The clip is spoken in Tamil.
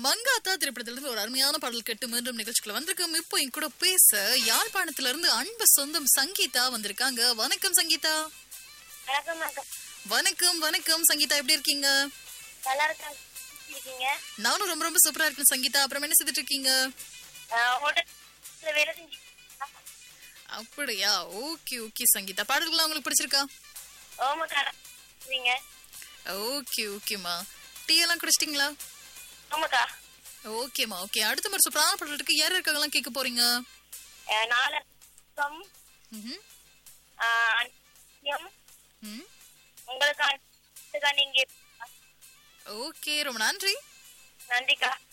மங்காத்தா திரைப்படத்துல இருந்து ஒரு அருமையான பாடல் கேட்டு மீண்டும் நிகழ்ச்சிக்குள்ள வந்திருக்கோம் இப்போ என் கூட பேச யாழ்ப்பாணத்துல இருந்து அன்பு சொந்தம் சங்கீதா வந்திருக்காங்க வணக்கம் சங்கீதா வணக்கம் வணக்கம் வணக்கம் வணக்கம் சங்கீதா எப்படி இருக்கீங்க நல்லா இருக்காங்க இருக்கீங்க நானும் ரொம்ப ரொம்ப சூப்பரா இருக்கேன் சங்கீதா அப்புறம் என்ன செய்துட்டு இருக்கீங்க ஹோட்டல்ல வேலை செஞ்சு அப்படியா ஓகே ஓகே சங்கீதா பாடல்கள்லாம் உங்களுக்கு பிடிச்சிருக்கா ஓமக்கா நீங்க ஓகே ஓகேம்மா டீ எல்லாம் குடிச்சிட்டீங்களா ஓமக்கா ஓகேம்மா ஓகே அடுத்த மாதிரி சூப்பரான பாடல் இருக்கு யார் இருக்காங்கலாம் கேட்க போறீங்க நாலு கம், ம்ஹும். ஆஹ், அன்னியம், ம் உங்களுக்கு அன்பிற்காக நீங்க ஓகே ரொம்ப நன்றி நன்றிக்கா